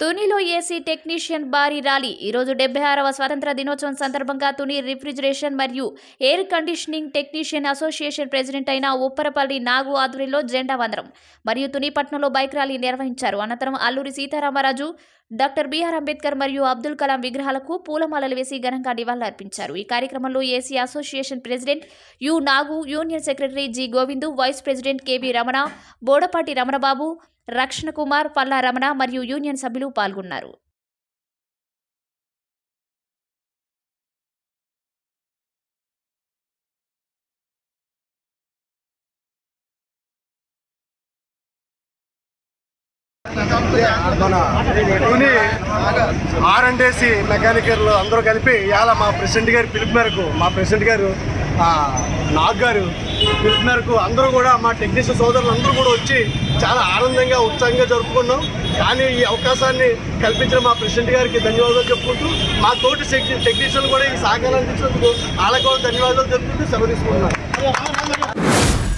తునిలో AC technician భారీ rally ఈరోజు డెబ్బై ఆరవ స్వాతంత్ర దినోత్సవం సందర్భంగా తుని రిఫ్రిజిరేషన్ మరియు air conditioning technician association president అయిన ఉప్పరపల్లి నాగు ఆధ్వర్యంలో జెండా వందనం మరియు తుని పట్టణంలో బైక్ ర్యాలీ నిర్వహించారు అనంతరం అల్లూరి సీతారామరాజు డాక్టర్ బిఆర్ అంబేద్కర్ మరియు అబ్దుల్ కలాం విగ్రహాలకు పూలమాలలు వేసి ఘనంగా నివాళులర్పించారు ఈ కార్యక్రమంలో AC association president U Nagu union secretary G Govindu vice president KV Ramana Bodapati Ramanababu Rakshana Kumar Palla Ramana మరియు యూనియన్ సభ్యులు పాల్గొన్నారు మన Tuni R and AC mechanical అందరూ కలిపి ఇవాళ మా ప్రెసిడెంట్ గారి పిలుపు మేరకు మా ప్రెసిడెంట్ గారు ఆ, నాగ్ గారు పిలుపు మేరకు అందరూ కూడా మా టెక్నీషియన్ సోదరులు అందరూ కూడా వచ్చి చాలా ఆనందంగా ఉత్సాహంగా జరుపుకున్నాం కానీ ఈ అవకాశాన్ని కల్పించిన మా ప్రెసిడెంట్ గారికి ధన్యవాదాలు చెప్పుకుంటూ మా తోటి టెక్నీషియన్లు కూడా ఈ సహకారం అందించినందుకు వాళ్ళకు కూడా ధన్యవాదాలు చెప్పుకుంటూ సెలవు తీసుకుంటున్నాను